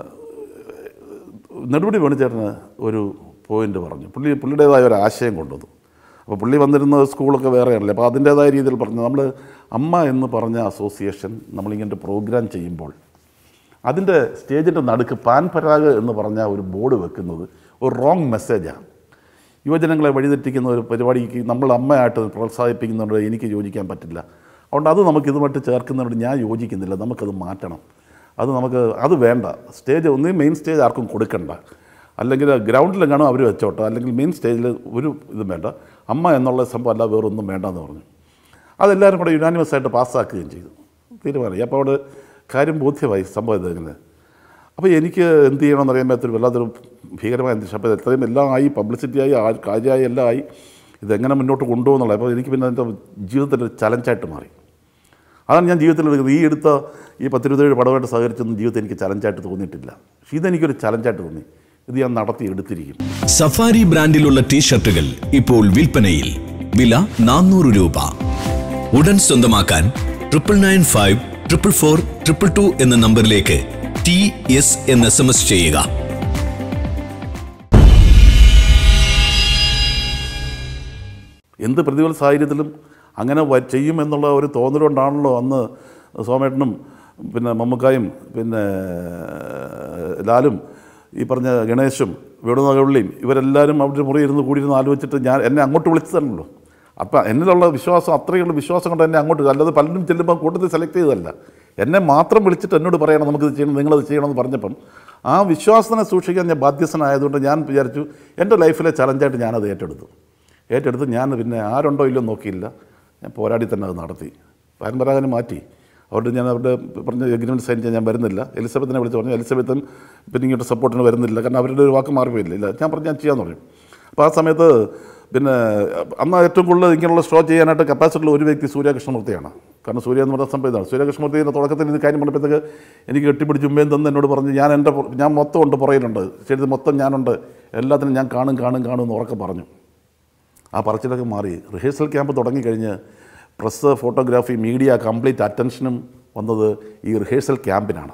നെടുമുടി വേണുചേട്ടന് ഒരു പോയിന്റ് പറഞ്ഞു പുള്ളി പുള്ളിയുടേതായ ഒരു ആശയം കൊണ്ടുവന്നു അപ്പോൾ പുള്ളി വന്നിരുന്ന സ്കൂളൊക്കെ വേറെയാണല്ലേ അപ്പോൾ അതിൻ്റേതായ രീതിയിൽ പറഞ്ഞു നമ്മൾ അമ്മ എന്ന് പറഞ്ഞ അസോസിയേഷൻ നമ്മളിങ്ങനെ പ്രോഗ്രാം ചെയ്യുമ്പോൾ അതിൻ്റെ സ്റ്റേജിൻ്റെ നടുക്ക് പാൻ പരാഗ് എന്ന് പറഞ്ഞ ഒരു ബോർഡ് വെക്കുന്നത് ഒരു റോങ് മെസ്സേജാണ് യുവജനങ്ങളെ വഴിതെറ്റിക്കുന്ന ഒരു പരിപാടിക്ക് നമ്മൾ അമ്മയായിട്ട് പ്രോത്സാഹിപ്പിക്കുന്നതുകൊണ്ട് എനിക്ക് യോജിക്കാൻ പറ്റില്ല അതുകൊണ്ട് അത് നമുക്ക് ഇതുമായിട്ട് ചേർക്കുന്നതുകൊണ്ട് ഞാൻ യോജിക്കുന്നില്ല നമുക്കത് മാറ്റണം അത് നമുക്ക് അത് വേണ്ട സ്റ്റേജ് ഒന്നേ മെയിൻ സ്റ്റേജ് ആർക്കും കൊടുക്കണ്ട അല്ലെങ്കിൽ ഗ്രൗണ്ടിലെങ്ങാണോ അവർ വെച്ചോട്ടെ അല്ലെങ്കിൽ മെയിൻ സ്റ്റേജിൽ ഒരു ഇതും വേണ്ട അമ്മ എന്നുള്ള സംഭവം അല്ല വേറൊന്നും വേണ്ടെന്ന് പറഞ്ഞു അതെല്ലാവരും കൂടെ യുനാനിമസ് ആയിട്ട് പാസ്സാക്കുകയും ചെയ്തു തീരുമാനമായി അപ്പോൾ അവിടെ കാര്യം ബോധ്യമായി സംഭവം ഇതെങ്ങനെ അപ്പോൾ എനിക്ക് എന്ത് ചെയ്യണമെന്ന് അറിയാൻ പറ്റൊരു വല്ലാത്തൊരു ഭീകരമായ അന്തരീക്ഷം അപ്പോൾ എത്രയും എല്ലാം ആയി പബ്ലിസിറ്റിയായി ആ കാര്യമായി എല്ലാം ആയി ഇതെങ്ങനെ മുന്നോട്ട് കൊണ്ടുപോകുന്നുള്ളത് അപ്പോൾ എനിക്ക് പിന്നെ എൻ്റെ ജീവിതത്തിൻ്റെ ഒരു ചലഞ്ചായിട്ട് മാറി അതാണ് ഞാൻ ജീവിതത്തിൽ എടുക്കുന്നത് ഈ എടുത്ത ഈ പത്തിരുപത്തേഴ് പടമായിട്ട് സഹകരിച്ചൊന്നും ജീവിതത്തിൽ എനിക്ക് ചലഞ്ചായിട്ട് തോന്നിയിട്ടില്ല പക്ഷേ ഇതെനിക്കൊരു ചലഞ്ചായിട്ട് തോന്നി ഇത് ഞാൻ നടത്തി എടുത്തിരിക്കും സഫാരി ബ്രാൻഡിലുള്ള ടീഷർട്ടുകൾ ഇപ്പോൾ വിൽപ്പനയിൽ വില നാനൂറ് രൂപ ഉടൻ സ്വന്തമാക്കാൻ triple nine five triple four triple two എന്ന നമ്പറിലേക്ക് ടി എസ് എന്ന് എസ് എം എസ് ചെയ്യുക എന്ത് പ്രതികൂല സാഹചര്യത്തിലും അങ്ങനെ വ- ചെയ്യുമെന്നുള്ള ഒരു തോന്നലുകൊണ്ടാണല്ലോ അന്ന് സോമേട്ടനും പിന്നെ മമ്മക്കായും പിന്നെ ലാലും ഈ പറഞ്ഞ ഗണേശും വേണുനകളുള്ളിയും ഇവരെല്ലാവരും അവിടെ മുറി ഇരുന്ന് കൂടിയിരുന്ന് ആലോചിച്ചിട്ട് ഞാൻ എന്നെ അങ്ങോട്ട് വിളിച്ചതാണല്ലോ അപ്പം എന്നിലുള്ള വിശ്വാസം അത്രയുള്ള വിശ്വാസം കൊണ്ട് എന്നെ അങ്ങോട്ട് അല്ലാതെ പലരും ചെല്ലുമ്പോൾ കൂട്ടത്തിൽ സെലക്ട് ചെയ്തതല്ല എന്നെ മാത്രം വിളിച്ചിട്ട് എന്നോട് പറയണം നമുക്കിത് ചെയ്യണം നിങ്ങളത് ചെയ്യണമെന്ന് പറഞ്ഞപ്പം ആ വിശ്വാസത്തിനെ സൂക്ഷിക്കാൻ ഞാൻ ബാധ്യസ്ഥനായതുകൊണ്ട് ഞാൻ വിചാരിച്ചു എൻ്റെ ലൈഫിലെ ചലഞ്ചായിട്ട് ഞാനത് ഏറ്റെടുത്തു ഏറ്റെടുത്ത് ഞാൻ പിന്നെ ആരുണ്ടോ ഇല്ലയോ നോക്കിയില്ല ഞാൻ പോരാടി തന്നെ അത് നടത്തി പരമ്പരാഗനെ മാറ്റി അതുകൊണ്ട് ഞാൻ അവരുടെ പറഞ്ഞ എഗ്രിമെൻറ്റ് സൈൻ ചെയ്യാൻ ഞാൻ വരുന്നില്ല എലിസബത്തിനെ വിളിച്ച് പറഞ്ഞു എലിസബത്തും പിന്നെ ഇങ്ങോട്ട് സപ്പോർട്ടിന് വരുന്നില്ല കാരണം അവരുടെ ഒരു വാക്ക് മാറിപ്പോയില്ല ഇല്ല ഞാൻ പറഞ്ഞു ഞാൻ ചെയ്യാമെന്ന് പറഞ്ഞു അപ്പോൾ ആ സമയത്ത് പിന്നെ അന്ന് ഏറ്റവും കൂടുതൽ ഇങ്ങനെയുള്ള ഷോ ചെയ്യാനായിട്ട് കപ്പാസിറ്റിയുള്ള ഒരു വ്യക്തി സൂര്യകൃഷ്ണമൂർത്തിയാണ് കാരണം സൂര്യ എന്ന് പറഞ്ഞ സംഭവം ഇതാണ് സൂര്യകൃഷ്ണമൂർത്തിയുടെ തുടക്കത്തിൽ ഇത് കാര്യം പറഞ്ഞപ്പോഴത്തേക്ക് എനിക്ക് കെട്ടിപ്പിടിച്ച് ഉമ്മയും തന്ന് എന്നോട് പറഞ്ഞു ഞാൻ എൻ്റെ പുറ- ഞാൻ മൊത്തം ഉണ്ട് പുറയിലുണ്ട് ശരി മൊത്തം ഞാനുണ്ട് എല്ലാത്തിനും ഞാൻ കാണും കാണും കാണും എന്ന് ഉറക്കെ പറഞ്ഞു ആ പറച്ചിലൊക്കെ മാറി റിഹേഴ്സൽ ക്യാമ്പ് തുടങ്ങിക്കഴിഞ്ഞ് പ്രസ് ഫോട്ടോഗ്രാഫി മീഡിയ കംപ്ലീറ്റ് അറ്റൻഷനും വന്നത് ഈ റിഹേഴ്സൽ ക്യാമ്പിനാണ്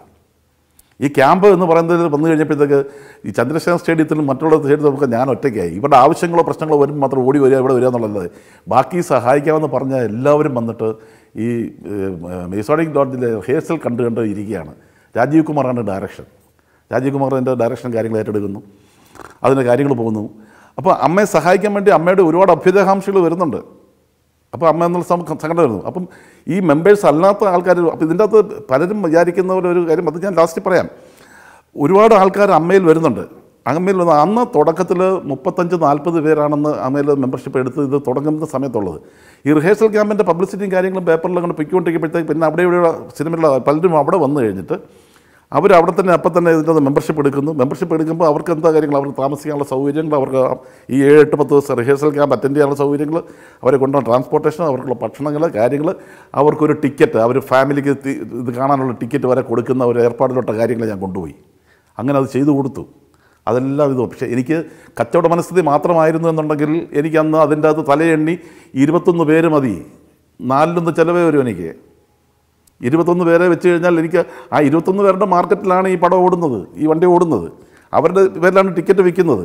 ഈ ക്യാമ്പ് എന്ന് പറയുന്നത് വന്നു കഴിഞ്ഞപ്പോഴത്തേക്ക് ഈ ചന്ദ്രശേഖർ സ്റ്റേഡിയത്തിലും മറ്റുള്ള സ്റ്റേഡിയത്തിലൊക്കെ ഞാൻ ഒറ്റയ്ക്കായി ഇവരുടെ ആവശ്യങ്ങളോ പ്രശ്നങ്ങളോ വരുമ്പോൾ മാത്രം ഓടി വരിക ഇവിടെ വരിക എന്നുള്ളത് ബാക്കി സഹായിക്കാമെന്ന് പറഞ്ഞ എല്ലാവരും വന്നിട്ട് ഈ മേസോണിക് ലോഡ്ജിലെ റിഹേഴ്സൽ കണ്ടു കണ്ട് ഇരിക്കുകയാണ് രാജീവ് കുമാറാണ് ഡയറക്ഷൻ രാജീവ് കുമാർ എൻ്റെ ഡയറക്ഷൻ കാര്യങ്ങൾ ഏറ്റെടുക്കുന്നു അതിൻ്റെ കാര്യങ്ങൾ പോകുന്നു അപ്പോൾ അമ്മയെ സഹായിക്കാൻ വേണ്ടി അമ്മയുടെ ഒരുപാട് അഭ്യുദയകാംക്ഷികൾ വരുന്നുണ്ട് അപ്പോൾ അമ്മ എന്നുള്ള സം- സംഘടന വരുന്നു അപ്പം ഈ മെമ്പേഴ്സ് അല്ലാത്ത ആൾക്കാർ അപ്പോൾ ഇതിൻ്റെ അകത്ത് പലരും വിചാരിക്കുന്ന പോലെ ഒരു കാര്യം അത് ഞാൻ ലാസ്റ്റ് പറയാം ഒരുപാട് ആൾക്കാർ അമ്മയിൽ വരുന്നുണ്ട് അമ്മയിൽ വന്ന് അന്ന് തുടക്കത്തിൽ മുപ്പത്തഞ്ച് നാൽപ്പത് പേരാണെന്ന് അമ്മയിൽ മെമ്പർഷിപ്പ് എടുത്ത് ഇത് തുടങ്ങുന്ന സമയത്തുള്ളത് ഈ റിഹേഴ്സൽ ക്യാമ്പിൻ്റെ പബ്ലിസിറ്റിയും കാര്യങ്ങളും പേപ്പറിലും കൊണ്ട് പൊയ്ക്കൊണ്ടിരിക്കുമ്പോഴത്തേക്ക് പിന്നെ അവിടെ ഇവിടെ സിനിമയിലുള്ള പലരും അവിടെ വന്നു കഴിഞ്ഞിട്ട് അവർ അവിടെ തന്നെ അപ്പം തന്നെ ഇതിൻ്റെ മെമ്പർഷിപ്പ് എടുക്കുന്നു മെമ്പർഷിപ്പ് എടുക്കുമ്പോൾ അവർക്ക് എന്താ കാര്യങ്ങൾ അവർക്ക് താമസിക്കാനുള്ള സൗകര്യങ്ങൾ അവർക്ക് ഈ ഏഴ് എട്ട് പത്ത് ദിവസം റിഹേഴ്സൽ ക്യാമ്പ് അറ്റൻഡ് ചെയ്യാനുള്ള സൗകര്യങ്ങൾ അവരെ കൊണ്ടുവന്ന ട്രാൻസ്പോർട്ടേഷൻ അവർക്കുള്ള ഭക്ഷണങ്ങൾ കാര്യങ്ങൾ അവർക്കൊരു ടിക്കറ്റ് അവർ ഫാമിലിക്ക് തി- ഇത് കാണാനുള്ള ടിക്കറ്റ് വരെ കൊടുക്കുന്ന ഒരു ഏർപ്പാടിലോട്ട കാര്യങ്ങൾ ഞാൻ കൊണ്ടുപോയി അങ്ങനെ അത് ചെയ്തു കൊടുത്തു അതെല്ലാം ഇത് പക്ഷേ എനിക്ക് കച്ചവട മനസ്ഥിതി മാത്രമായിരുന്നു എന്നുണ്ടെങ്കിൽ എനിക്ക് അന്ന് അതിൻ്റെ അകത്ത് തലയെണ്ണി ഇരുപത്തൊന്ന് പേര് മതി നാലിലൊന്ന് ചിലവേ വരും എനിക്ക് ഇരുപത്തൊന്ന് പേരെ വെച്ച് കഴിഞ്ഞാൽ എനിക്ക് ആ ഇരുപത്തൊന്ന് പേരുടെ മാർക്കറ്റിലാണ് ഈ പടം ഓടുന്നത് ഈ വണ്ടി ഓടുന്നത് അവരുടെ പേരിലാണ് ടിക്കറ്റ് വിൽക്കുന്നത്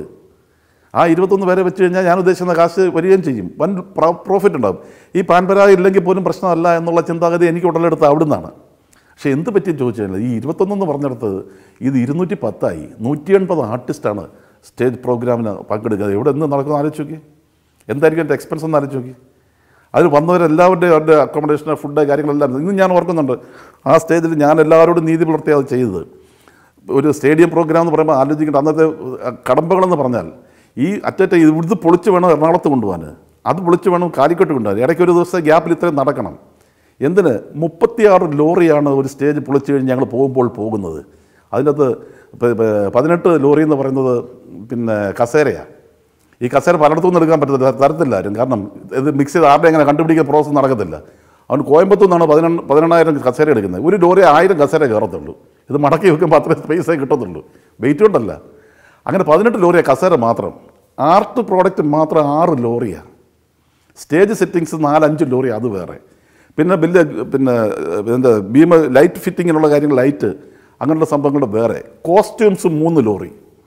ആ ഇരുപത്തൊന്ന് പേരെ വെച്ച് കഴിഞ്ഞാൽ ഞാൻ ഉദ്ദേശിക്കുന്ന കാശ് വരികയും ചെയ്യും വൻ പ്രോഫിറ്റ് ഉണ്ടാകും ഈ പാൻപരാ ഇല്ലെങ്കിൽ പോലും പ്രശ്നമല്ല എന്നുള്ള ചിന്താഗതി എനിക്ക് ഉടലെടുത്ത് അവിടെ നിന്നാണ് പക്ഷേ എന്ത് പറ്റിയും ചോദിച്ചു കഴിഞ്ഞാൽ ഈ ഇരുപത്തൊന്നെന്ന് പറഞ്ഞെടുത്ത് ഇത് ഇരുന്നൂറ്റി പത്തായി നൂറ്റി എൺപത് ആർട്ടിസ്റ്റാണ് സ്റ്റേജ് പ്രോഗ്രാമിന് പങ്കെടുക്കുന്നത് എവിടെ എന്ന് നടക്കുന്ന ആലോചിച്ച് നോക്കി എന്തായിരിക്കും എൻ്റെ എക്സ്പെൻസ് എന്ന് ആലോചിച്ച് നോക്കി അതിൽ വന്നവരെല്ലാവരുടെയും അവരുടെ അക്കോമഡേഷൻ ഫുഡ് കാര്യങ്ങളെല്ലാം ഇന്നും ഞാൻ ഓർക്കുന്നുണ്ട് ആ സ്റ്റേജിൽ ഞാൻ എല്ലാവരോടും നീതി പുലർത്തി അത് ചെയ്തത് ഒരു സ്റ്റേഡിയം പ്രോഗ്രാം എന്ന് പറയുമ്പോൾ ആലോചിക്കേണ്ട അന്നത്തെ കടമ്പകളെന്ന് പറഞ്ഞാൽ ഈ അറ്ററ്റ ഇവിടുന്ന് പൊളിച്ച് വേണം എറണാകുളത്ത് കൊണ്ടുപോകാൻ അത് പൊളിച്ച് വേണം കാലിക്കട്ട് കൊണ്ടുപോകാൻ ഇടയ്ക്ക് ഒരു ദിവസത്തെ ഗ്യാപ്പിൽ ഇത്രയും നടക്കണം എന്തിന് മുപ്പത്തിയാറ് ലോറിയാണ് ഒരു സ്റ്റേജ് പൊളിച്ച് കഴിഞ്ഞ് ഞങ്ങൾ പോകുമ്പോൾ പോകുന്നത് അതിനകത്ത് പ- പ- പതിനെട്ട് ലോറി എന്ന് പറയുന്നത് പിന്നെ കസേരയാണ് ഈ കസേര പലയിടത്തുനിന്ന് എടുക്കാൻ പറ്റത്തില്ല തരത്തില്ല ആരും കാരണം ഇത് മിക്സ് ചെയ്ത് ആരുടെ എങ്ങനെ കണ്ടുപിടിക്കുന്ന പ്രോസസ്സ് നടക്കത്തില്ല അവൻ കോയമ്പത്തൂർ നിന്നാണ് പതിനെണ്ണം പതിനെണ്ണായിരം കസേര എടുക്കുന്നത് ഒരു ലോറി ആയിരം കസേര കയറത്തുള്ളൂ ഇത് മടക്കി വെക്കുമ്പോൾ അത്രയും സ്പേസേ കിട്ടത്തുള്ളൂ വെയിറ്റ് കൊണ്ടല്ല അങ്ങനെ പതിനെട്ട് ലോറിയാണ് കസേര മാത്രം ആർട്ട് പ്രോഡക്റ്റ് മാത്രം ആറ് ലോറിയാണ് സ്റ്റേജ് സെറ്റിങ്സ് നാലഞ്ച് ലോറി അത് വേറെ പിന്നെ വലിയ പിന്നെ എന്താ ഭീമ ലൈറ്റ് ഫിറ്റിങ്ങിനുള്ള കാര്യങ്ങൾ ലൈറ്റ് അങ്ങനെയുള്ള സംഭവങ്ങളുടെ വേറെ കോസ്റ്റ്യൂംസ് മൂന്ന് ലോറി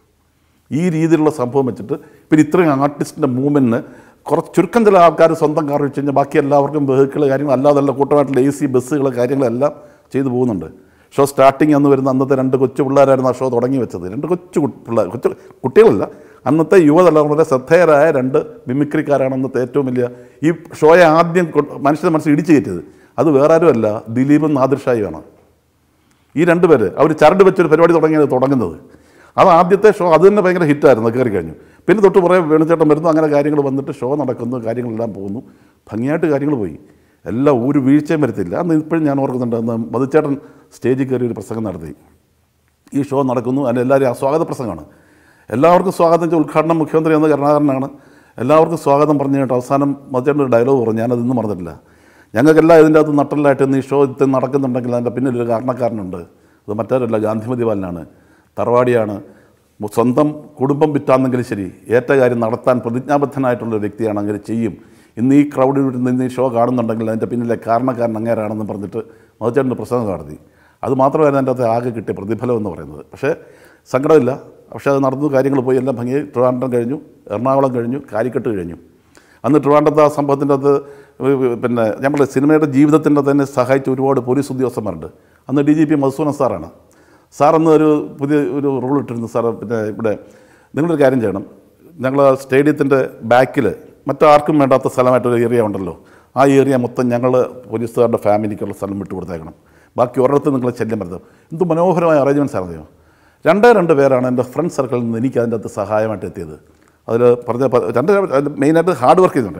ഈ രീതിയിലുള്ള സംഭവം വെച്ചിട്ട് പിന്നെ ഇത്രയും ആർട്ടിസ്റ്റിൻ്റെ മൂവ്മെൻറ്റിന് കുറച്ച് ചുരുക്കം ചില ആൾക്കാർ സ്വന്തം കാർ വെച്ച് കഴിഞ്ഞാൽ ബാക്കി എല്ലാവർക്കും വെഹിക്കിൾ കാര്യങ്ങൾ അല്ലാതല്ല കൂട്ടമായിട്ടുള്ള എ സി ബസ്സുകൾ കാര്യങ്ങളെല്ലാം ചെയ്തു പോകുന്നുണ്ട് ഷോ സ്റ്റാർട്ടിങ് അന്ന് വരുന്ന അന്നത്തെ രണ്ട് കൊച്ചു പിള്ളേരായിരുന്നു ആ ഷോ തുടങ്ങി വെച്ചത് രണ്ട് കൊച്ചു കു- പിള്ളേർ കൊച്ചു കുട്ടികളല്ല അന്നത്തെ യുവതലമുറയുടെ ശ്രദ്ധേയരായ രണ്ട് മിമിക്രിക്കാരാണ് അന്നത്തെ ഏറ്റവും വലിയ ഈ ഷോയെ ആദ്യം കൊ- മനുഷ്യന്റെ മനസ്സിൽ ഇടിച്ചു കയറ്റിയത് അത് വേറെ ആരുമല്ല ദിലീപും നാദിർഷായുമാണ് ഈ രണ്ട് പേര് അവർ ചരട് വെച്ചൊരു പരിപാടി തുടങ്ങിയത് തുടങ്ങുന്നത് അത് ആദ്യത്തെ ഷോ അത് തന്നെ ഭയങ്കര ഹിറ്റായിരുന്നു കയറി കഴിഞ്ഞു പിന്നെ തൊട്ട് കുറേ വേണുചേട്ടൻ വരുന്നു അങ്ങനെ കാര്യങ്ങൾ വന്നിട്ട് ഷോ നടക്കുന്നു കാര്യങ്ങളെല്ലാം പോകുന്നു ഭംഗിയായിട്ട് കാര്യങ്ങൾ പോയി എല്ലാം ഒരു വീഴ്ചയും വരുത്തില്ല അന്ന് ഇപ്പോഴും ഞാൻ ഓർക്കുന്നുണ്ട് അന്ന് മധുചേട്ടൻ സ്റ്റേജിൽ കയറി ഒരു പ്രസംഗം നടത്തി ഈ ഷോ നടക്കുന്നു അതിന് എല്ലാവരും ആ സ്വാഗത പ്രസംഗമാണ് എല്ലാവർക്കും സ്വാഗതം ചെയ്ത് ഉദ്ഘാടനം മുഖ്യമന്ത്രി എന്ന കരുണാകരനാണ് എല്ലാവർക്കും സ്വാഗതം പറഞ്ഞു കേട്ട് അവസാനം മധുചേട്ടൻ ഒരു ഡയലോഗ് പറഞ്ഞു ഞാനത് ഇന്നും മറന്നിട്ടില്ല ഞങ്ങൾക്കെല്ലാം ഇതിൻ്റെ അകത്ത് നട്ടലായിട്ട് ഇന്ന് ഈ ഷോ ഇത് നടക്കുന്നുണ്ടെങ്കിൽ അതിൻ്റെ പിന്നിൽ ഒരു കാരണക്കാരനുണ്ട് അത് മറ്റാരല്ല ഗാന്ധിമതി ബാലനാണ് തറവാടിയാണ് മു- സ്വന്തം കുടുംബം വിറ്റാണെങ്കിലും ശരി ഏറ്റ കാര്യം നടത്താൻ പ്രതിജ്ഞാബദ്ധനായിട്ടുള്ള ഒരു വ്യക്തിയാണെങ്കിൽ ചെയ്യും ഇന്ന് ഈ ക്രൗഡിൽ നിന്ന് ഈ ഷോ കാണുന്നുണ്ടെങ്കിൽ അതിൻ്റെ പിന്നിലെ കാരണക്കാരൻ അങ്ങേരാണെന്ന് പറഞ്ഞിട്ട് മധുചേട്ടൻ്റെ പ്രസംഗം നടത്തി അത് മാത്രമായിരുന്നു അതിൻ്റെ അകത്ത് ആകെ കിട്ടിയ പ്രതിഫലം എന്ന് പറയുന്നത് പക്ഷേ സങ്കടമില്ല പക്ഷേ അത് നടന്നു കാര്യങ്ങൾ പോയി എല്ലാം ഭംഗി ട്രിവാൻഡ്രം കഴിഞ്ഞു എറണാകുളം കഴിഞ്ഞു കാലിക്കട്ട് കഴിഞ്ഞു അന്ന് ട്രിവാൻഡ്രത്ത് ആ സംഭവത്തിൻ്റെ അകത്ത് പിന്നെ ഞങ്ങളുടെ സിനിമയുടെ ജീവിതത്തിൻ്റെ തന്നെ സഹായിച്ച ഒരുപാട് പോലീസ് ഉദ്യോഗസ്ഥന്മാരുണ്ട് അന്ന് ഡി ജി പി മധുസൂദൻ സാറാണ് സാർ അന്ന് ഒരു പുതിയ ഒരു റൂൾ ഇട്ടിരുന്നു സാർ പിന്നെ ഇവിടെ നിങ്ങളൊരു കാര്യം ചെയ്യണം ഞങ്ങൾ സ്റ്റേഡിയത്തിൻ്റെ ബാക്കിൽ മറ്റാർക്കും വേണ്ടാത്ത സ്ഥലമായിട്ടൊരു ഏരിയ ഉണ്ടല്ലോ ആ ഏരിയ മൊത്തം ഞങ്ങൾ പോലീസുകാരുടെ ഫാമിലിക്കുള്ള സ്ഥലം വിട്ടു കൊടുത്തേക്കണം ബാക്കി ഒരിടത്ത് നിങ്ങൾ ശല്യം വരുന്നത് എന്ത് മനോഹരമായ അറേഞ്ച്മെൻറ്റ്സ് അറിയോ രണ്ടേ രണ്ട് പേരാണ് എൻ്റെ ഫ്രണ്ട് സർക്കിളിൽ നിന്ന് എനിക്ക് അതിൻ്റെ അകത്ത് സഹായമായിട്ട് എത്തിയത് അതിൽ പറഞ്ഞ പ- രണ്ട് മെയിനായിട്ട് ഹാർഡ് വർക്ക് ചെയ്യുന്നുണ്ട്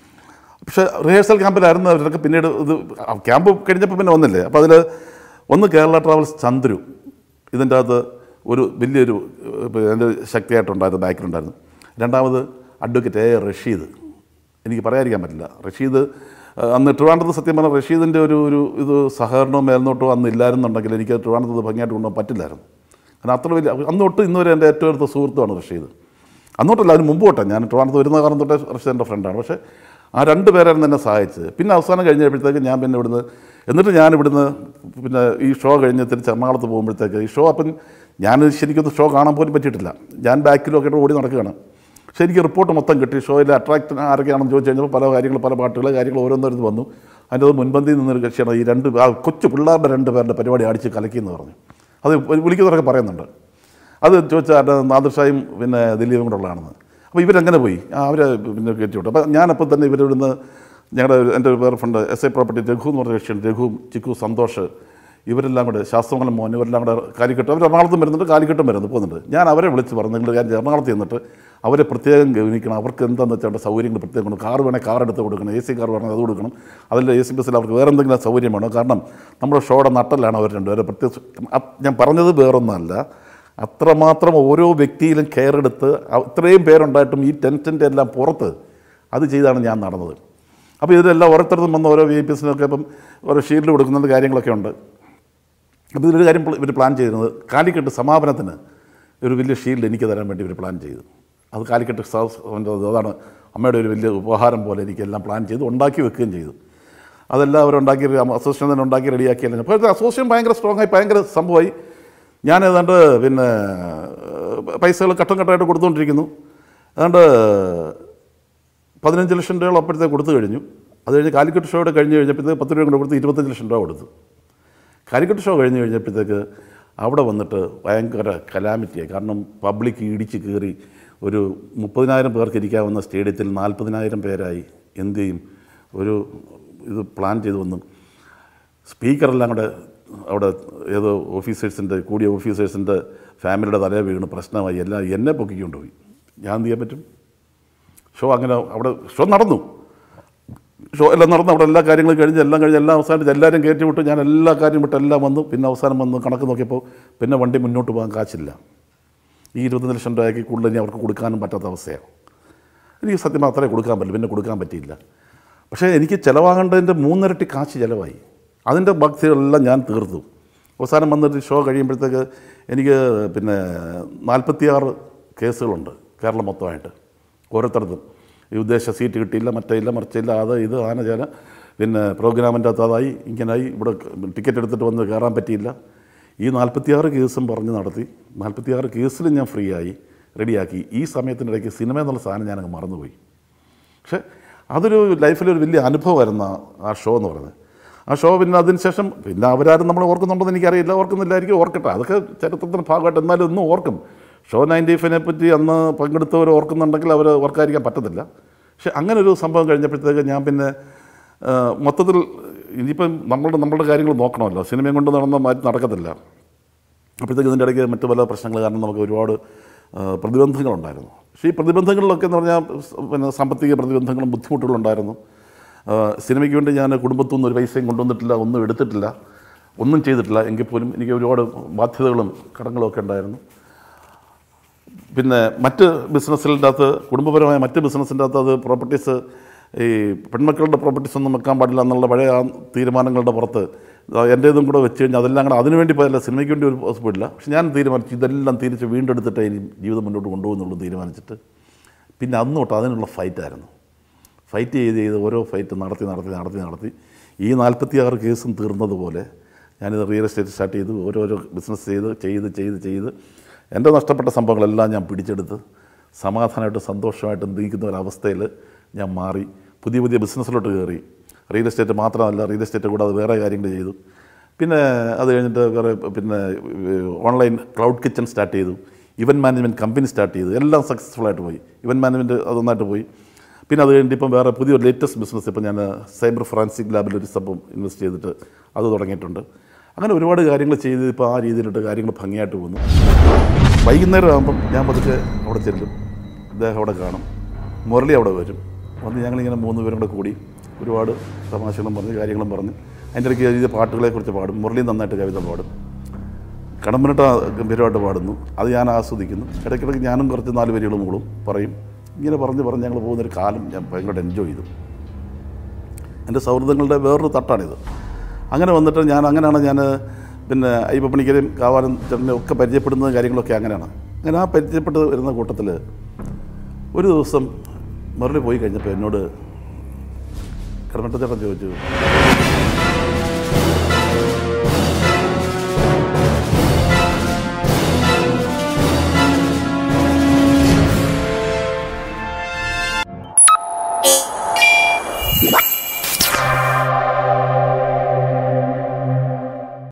പക്ഷേ റിഹേഴ്സൽ ക്യാമ്പിലായിരുന്നു അവരൊക്കെ പിന്നീട് ഇത് ക്യാമ്പ് കഴിഞ്ഞപ്പോൾ പിന്നെ വന്നില്ലേ അപ്പോൾ അതിൽ ഒന്ന് കേരള ട്രാവൽസ് ചന്ദ്രു ഇതിൻ്റെ അകത്ത് ഒരു വലിയൊരു ഏഹ്, എൻ്റെ ശക്തിയായിട്ടുണ്ടായിരുന്നു ബാക്കിലുണ്ടായിരുന്നു രണ്ടാമത് അഡ്വക്കേറ്റ് എ റഷീദ് എനിക്ക് പറയാതിരിക്കാൻ പറ്റില്ല റഷീദ് ഏഹ്, അന്ന് ട്രിവാൻഡ്രത്ത് സത്യം പറഞ്ഞാൽ റഷീദിൻ്റെ ഒരു ഒരു ഇത് സഹകരണവും മേൽനോട്ടവും അന്ന് ഇല്ലായിരുന്നുണ്ടെങ്കിൽ എനിക്ക് ട്രിവാൻഡ്രത്ത് ഭംഗിയായിട്ട് കൊണ്ടുപോകാൻ പറ്റില്ലായിരുന്നു കാരണം അത്ര വലിയ അന്ന് തൊട്ട് ഇന്ന് വരെ എൻ്റെ ഏറ്റവും അടുത്ത സുഹൃത്തുമാണ് റഷീദ് അന്നോട്ടല്ല അതിന് മുമ്പ് തൊട്ടാണ് ഞാൻ ട്രിവാൻഡ്രത്ത് വരുന്ന കാലം തൊട്ടേ റഷീദ് എൻ്റെ ഫ്രണ്ടാണ് പക്ഷേ ആ രണ്ട് പേരായിരുന്നു എന്നെ സഹായിച്ചത് പിന്നെ അവസാനം കഴിഞ്ഞപ്പോഴത്തേക്ക് ഞാൻ പിന്നെ ഇവിടുന്ന് എന്നിട്ട് ഞാൻ ഇവിടുന്ന് പിന്നെ ഈ ഷോ കഴിഞ്ഞ് തിരിച്ച് എറണാകുളത്ത് പോകുമ്പോഴത്തേക്ക് ഈ ഷോ അപ്പം ഞാൻ ശരിക്കും ഷോ കാണാൻ പോലും പറ്റിയിട്ടില്ല ഞാൻ ബാക്കിലൊക്കെ ആയിട്ട് ഓടി നടക്കുകയാണ് പക്ഷേ എനിക്ക് റിപ്പോർട്ട് മൊത്തം കിട്ടി ഷോയിൽ അട്രാക്റ്റ് ആരൊക്കെയാണെന്ന് ചോദിച്ചു കഴിഞ്ഞപ്പോൾ പല കാര്യങ്ങൾ പല പാട്ടുകൾ കാര്യങ്ങൾ ഓരോന്നോരോന്ന് വന്നു അതിൻ്റെ അത് മുൻപന്തിയിൽ നിന്നൊരു കക്ഷിയാണ് ഈ രണ്ട് ആ കൊച്ചു പിള്ളേരുടെ രണ്ട് പേരുടെ പരിപാടി അടിച്ച് കലക്കി എന്ന് പറഞ്ഞു അത് വിളിക്കുന്നവരൊക്കെ പറയുന്നുണ്ട് അത് ചോദിച്ചാൽ നാദർഷായും പിന്നെ ദിലീപും കൂടെ ഉള്ളതാണെന്ന് അപ്പോൾ ഇവരെങ്ങനെ പോയി ആ അവരെ പിന്നെ കയറ്റി വിട്ടു അപ്പോൾ ഞാനപ്പോൾ തന്നെ ഇവരിവിടുന്ന് ഞങ്ങളുടെ ഒരു- എൻ്റെ ഒരു വേറെ friend S I property Raghu എന്ന് പറഞ്ഞ കക്ഷിയുണ്ട് രഘു ചിക്കു സന്തോഷ് ഇവരെല്ലാം കൂടെ ശാസ്ത്രമംഗലം മോൻ ഇവരെല്ലാം കൂടെ കാലിക്കട്ട് അവർ എറണാകുളത്തും വരുന്നുണ്ട് കാലിക്കട്ടും വരുന്നുണ്ട് പോകുന്നുണ്ട് ഞാൻ അവരെ വിളിച്ച് പറഞ്ഞു നിങ്ങൾ കാര്യം എറണാകുളത്ത് ചെന്നിട്ട് അവരെ പ്രത്യേകം ഗവനിക്കണം അവർക്ക് എന്താണെന്ന് വെച്ചാൽ അവരുടെ സൗകര്യങ്ങൾ പ്രത്യേകം കൊടുക്കണം കാർ വേണേൽ കാർ എടുത്ത് കൊടുക്കണം എ സി കാർ വേണമെങ്കിൽ അത് കൊടുക്കണം അതിൽ എ സി ബസ്സിൽ അവർക്ക് വേറെ എന്തെങ്കിലും സൗകര്യം വേണം കാരണം നമ്മുടെ ഷോയുടെ നട്ടലാണ് അവർ രണ്ടുപേരെ പ്രത്യേകം അ- ഞാൻ പറഞ്ഞത് വേറൊന്നല്ല അത്രമാത്രം ഓരോ വ്യക്തിയിലും കെയർ എടുത്ത് അ- ഇത്രയും പേരുണ്ടായിട്ടും ഈ ടെൻറ്റിൻ്റെ എല്ലാം പുറത്ത് അത് ചെയ്താണ് ഞാൻ നടന്നത് അപ്പോൾ ഇതിലെല്ലാം ഓരോരുത്തർക്കും വന്ന ഓരോ വി ഐ പിസിനൊക്കെ ഇപ്പം ഓരോ ഷീൽഡ് കൊടുക്കുന്ന കാര്യങ്ങളൊക്കെ ഉണ്ട് അപ്പോൾ ഇതിലൊരു കാര്യം ഇവർ പ്ലാൻ ചെയ്തിരുന്നത് കാലിക്കട്ട് സമാപനത്തിന് ഒരു വലിയ ഷീൽഡ് എനിക്ക് തരാൻ വേണ്ടി ഇവർ പ്ലാൻ ചെയ്തു അത് കാലിക്കട്ട് സാസ് അവൻ്റെ അതാണ് അമ്മയുടെ ഒരു വലിയ ഉപഹാരം പോലെ എനിക്കെല്ലാം പ്ലാൻ ചെയ്ത് ഉണ്ടാക്കി വെക്കുകയും ചെയ്തു അതെല്ലാം അവരുണ്ടാക്കി അസോസിയേഷൻ തന്നെ ഉണ്ടാക്കി റെഡിയാക്കിയല്ലോ അപ്പോൾ അസോസിയേഷൻ ഭയങ്കര സ്ട്രോങ് ആയി ഭയങ്കര സംഭവമായി ഞാൻ ഏതാണ്ട് പിന്നെ ഏഹ്, പൈസകൾ ഘട്ടം ഘട്ടമായിട്ട് കൊടുത്തുകൊണ്ടിരിക്കുന്നു ഏതാണ്ട് പതിനഞ്ച് ലക്ഷം രൂപ അപ്പോഴത്തേക്ക് കൊടുത്തു കഴിഞ്ഞു അത് കഴിഞ്ഞ് കാലിക്കറ്റ് ഷോയുടെ കഴിഞ്ഞ് കഴിഞ്ഞപ്പോഴത്തേക്ക് പത്ത് രൂപ കൂടെ കൊടുത്ത് ഇരുപത്തഞ്ച് ലക്ഷം രൂപ കൊടുത്തു കാലിക്കറ്റ് ഷോ കഴിഞ്ഞ് കഴിഞ്ഞപ്പോഴത്തേക്ക് അവിടെ വന്നിട്ട് ഭയങ്കര കലാമിറ്റിയായി കാരണം പബ്ലിക് ഇടിച്ച് കയറി ഒരു മുപ്പതിനായിരം പേർക്ക് ഇരിക്കാവുന്ന സ്റ്റേഡിയത്തിൽ നാൽപ്പതിനായിരം പേരായി എന്ത് ചെയ്യും ഒരു ഇത് പ്ലാൻ ചെയ്ത് വന്നു സ്പീക്കറെല്ലാം കൂടെ അവിടെ ഏതോ ഓഫീസേഴ്സിൻ്റെ കൂടിയ ഓഫീസേഴ്സിൻ്റെ ഫാമിലിയുടെ തലേ വീണ് പ്രശ്നമായി എല്ലാം എന്നെ പൊക്കിക്കൊണ്ട് പോയി ഞാൻ എന്ത് ചെയ്യാൻ പറ്റും ഷോ അങ്ങനെ അവിടെ ഷോ നടന്നു ഷോ എല്ലാം നടന്നു അവിടെ എല്ലാ കാര്യങ്ങളും കഴിഞ്ഞ് എല്ലാം കഴിഞ്ഞ് എല്ലാം അവസാനം എല്ലാവരും കയറ്റി വിട്ടു ഞാൻ എല്ലാ കാര്യം വിട്ട് എല്ലാം വന്നു പിന്നെ അവസാനം വന്ന് കണക്ക് നോക്കിയപ്പോൾ പിന്നെ വണ്ടി മുന്നോട്ട് പോകാൻ കാശില്ല ഈ ഇരുപത്തഞ്ച് ലക്ഷം രൂപയ്ക്ക് കൂടുതൽ ഇനി അവർക്ക് കൊടുക്കാനും പറ്റാത്ത അവസ്ഥയാണ് എനിക്ക് സത്യം മാത്രമേ കൊടുക്കാൻ പറ്റില്ല പിന്നെ കൊടുക്കാൻ പറ്റിയില്ല പക്ഷേ എനിക്ക് ചിലവാകേണ്ടതിൻ്റെ മൂന്നിരട്ടി കാശ് ചിലവായി അതിൻ്റെ ഭക്തികളെല്ലാം ഞാൻ തീർത്തു അവസാനം വന്നിട്ട് ഷോ കഴിയുമ്പോഴത്തേക്ക് എനിക്ക് പിന്നെ നാൽപ്പത്തിയാറ് കേസുകളുണ്ട് കേരളം മൊത്തമായിട്ട് ഓരോരുത്തർക്കും ഈ ഉദ്ദേശ സീറ്റ് കിട്ടിയില്ല മറ്റേ ഇല്ല മറിച്ചില്ല അത് ഇത് ആന ചേന പിന്നെ പ്രോഗ്രാമിൻ്റെ അകത്ത് അതായി ഇങ്ങനായി ഇവിടെ ടിക്കറ്റ് എടുത്തിട്ട് വന്ന് കയറാൻ പറ്റിയില്ല ഈ നാൽപ്പത്തിയാറ് കേസും പറഞ്ഞ് നടത്തി നാൽപ്പത്തിയാറ് കേസിലും ഞാൻ ഫ്രീ ആയി റെഡിയാക്കി ഈ സമയത്തിനിടയ്ക്ക് സിനിമ എന്നുള്ള സാധനം ഞാനങ്ങ് മറന്നുപോയി പക്ഷേ അതൊരു ലൈഫിലൊരു വലിയ അനുഭവമായിരുന്നു ആ- ആ ഷോ എന്ന് പറയുന്നത് ആ ഷോ പിന്നെ അതിനുശേഷം പിന്നെ അവരാരും നമ്മൾ ഓർക്കുന്നുണ്ടെന്ന് എനിക്കറിയില്ല ഓർക്കുന്നില്ലായിരിക്കും ഓർക്കട്ടെ അതൊക്കെ ചരിത്രത്തിന് ഭാഗമായിട്ട് എന്നാലും ഒന്നും ഓർക്കും ഷോ നയൻറ്റി ഫൈവിനെ പറ്റി അന്ന് പങ്കെടുത്തവർ ഓർക്കുന്നുണ്ടെങ്കിൽ അവർ ഓർക്കാതിരിക്കാൻ പറ്റത്തില്ല പക്ഷെ അങ്ങനെ ഒരു സംഭവം കഴിഞ്ഞപ്പോഴത്തേക്ക് ഞാൻ പിന്നെ ആ, മൊത്തത്തിൽ ഇനിയിപ്പം നമ്മളുടെ നമ്മളുടെ കാര്യങ്ങൾ നോക്കണമല്ലോ സിനിമയും കൊണ്ട് നടന്ന മാറ്റി നടക്കത്തില്ല അപ്പോഴത്തേക്ക് ഇതിൻ്റെ ഇടയ്ക്ക് മറ്റു പല പ്രശ്നങ്ങൾ കാരണം നമുക്ക് ഒരുപാട് ആ, പ്രതിബന്ധങ്ങളുണ്ടായിരുന്നു പക്ഷേ ഈ പ്രതിബന്ധങ്ങളിലൊക്കെ എന്ന് പറഞ്ഞാൽ സ് പിന്നെ സാമ്പത്തിക പ്രതിബന്ധങ്ങളും ബുദ്ധിമുട്ടുകളും ഉണ്ടായിരുന്നു ആ, സിനിമയ്ക്ക് വേണ്ടി ഞാൻ കുടുംബത്തിൽ നിന്ന് ഒരു പൈസയും കൊണ്ടുവന്നിട്ടില്ല ഒന്നും എടുത്തിട്ടില്ല ഒന്നും ചെയ്തിട്ടില്ല എങ്കിൽ പോലും എനിക്ക് ഒരുപാട് ബാധ്യതകളും കടങ്ങളും ഒക്കെ ഉണ്ടായിരുന്നു പിന്നെ മറ്റ് ബിസിനസ്സിൻ്റെ അകത്ത് കുടുംബപരമായ മറ്റ് ബിസിനസ്സിൻ്റെ അകത്ത് അത് പ്രോപ്പർട്ടീസ് ഈ പെൺമക്കളുടെ പ്രോപ്പർട്ടീസ് ഒന്നും വെക്കാൻ പാടില്ല എന്നുള്ള പഴയ ആ തീരുമാനങ്ങളുടെ പുറത്ത് എൻ്റേതും കൂടെ വെച്ച് കഴിഞ്ഞാൽ അതെല്ലാം കൂടെ അതിനു വേണ്ടി പോയല്ല സിനിമയ്ക്ക് വേണ്ടി ഒരു പോസിബിളില്ല പക്ഷെ ഞാൻ തീരുമാനിച്ചു ഇതെല്ലാം തിരിച്ച് വീണ്ടെടുത്തിട്ട് ഇനി ജീവിതം മുന്നോട്ട് കൊണ്ടുപോകുന്നുള്ളൂ തീരുമാനിച്ചിട്ട് പിന്നെ അന്ന് തൊട്ട് അതിനുള്ള ഫൈറ്റായിരുന്നു ഫൈറ്റ് ചെയ്ത് ചെയ്ത് ഓരോ ഫൈറ്റ് നടത്തി നടത്തി നടത്തി നടത്തി ഈ നാൽപ്പത്തി ആറ് കേസും തീർന്നതുപോലെ ഞാനിത് റിയൽ എസ്റ്റേറ്റ് സ്റ്റാർട്ട് ചെയ്തു ഓരോരോ ബിസിനസ് ചെയ്ത് ചെയ്ത് ചെയ്ത് ചെയ്ത് എൻ്റെ നഷ്ടപ്പെട്ട സംഭവങ്ങളെല്ലാം ഞാൻ പിടിച്ചെടുത്ത് സമാധാനമായിട്ട് സന്തോഷമായിട്ട് നീക്കുന്ന ഒരവസ്ഥയിൽ ഞാൻ മാറി പുതിയ പുതിയ ബിസിനസ്സിലോട്ട് കയറി റിയൽ എസ്റ്റേറ്റ് മാത്രമല്ല റിയൽ എസ്റ്റേറ്റ് കൂടാതെ വേറെ കാര്യങ്ങൾ ചെയ്തു പിന്നെ അത് കഴിഞ്ഞിട്ട് വേറെ പിന്നെ ഓൺലൈൻ ക്ലൗഡ് കിച്ചൺ സ്റ്റാർട്ട് ചെയ്തു ഇവൻറ്റ് മാനേജ്മെൻറ്റ് കമ്പനി സ്റ്റാർട്ട് ചെയ്തു എല്ലാം സക്സസ്ഫുൾ ആയിട്ട് പോയി ഇവൻറ്റ് മാനേജ്മെൻറ്റ് അതൊന്നായിട്ട് പോയി പിന്നെ അത് കഴിഞ്ഞിട്ട് ഇപ്പം വേറെ പുതിയൊരു ലേറ്റസ്റ്റ് ബിസിനസ് ഇപ്പം ഞാൻ സൈബർ ഫോറൻസിക് ലാബിൽ ഒരു സംഭവം ഇൻവെസ്റ്റ് ചെയ്തിട്ട് അത് തുടങ്ങിയിട്ടുണ്ട് അങ്ങനെ ഒരുപാട് കാര്യങ്ങൾ ചെയ്ത് ഇപ്പോൾ ആ രീതിയിലിട്ട് കാര്യങ്ങൾ ഭംഗിയായിട്ട് പോകുന്നു വൈകുന്നേരം ആകുമ്പം ഞാൻ പതുക്കെ അവിടെ ചെല്ലും ഇദ്ദേഹം അവിടെ കാണും മുരളി അവിടെ വരും വന്ന് ഞങ്ങളിങ്ങനെ മൂന്ന് പേരും കൂടെ കൂടി ഒരുപാട് തമാശകളും പറഞ്ഞ് കാര്യങ്ങളും പറഞ്ഞ് അതിൻ്റെ ഇടയ്ക്ക് ചെയ്ത പാട്ടുകളെക്കുറിച്ച് പാടും മുരളി നന്നായിട്ട് കവിത പാടും കടമ്പനിട്ട ഗംഭീരമായിട്ട് പാടുന്നു അത് ഞാൻ ആസ്വദിക്കുന്നു ഇടയ്ക്കിടയ്ക്ക് ഞാനും കുറച്ച് നാല് വരികൾ മൂളും പറയും ഇങ്ങനെ പറഞ്ഞ് പറഞ്ഞ് ഞങ്ങൾ പോകുന്നൊരു കാലം ഞാൻ ഭയങ്കര എൻജോയ് ചെയ്തു എൻ്റെ സൗഹൃദങ്ങളുടെ വേറൊരു തട്ടാണിത് അങ്ങനെ വന്നിട്ട് ഞാൻ അങ്ങനെയാണ് ഞാൻ പിന്നെ അയ്യപ്പണിക്കരെയും കാവാനും ചേട്ടനെ ഒക്കെ പരിചയപ്പെടുന്ന കാര്യങ്ങളൊക്കെ അങ്ങനെയാണ് അങ്ങനെ ആ പരിചയപ്പെട്ട് വരുന്ന കൂട്ടത്തിൽ ഒരു ദിവസം മുരളി പോയി കഴിഞ്ഞപ്പോൾ എന്നോട് കടമട്ട ചേട്ടൻ ചോദിച്ചു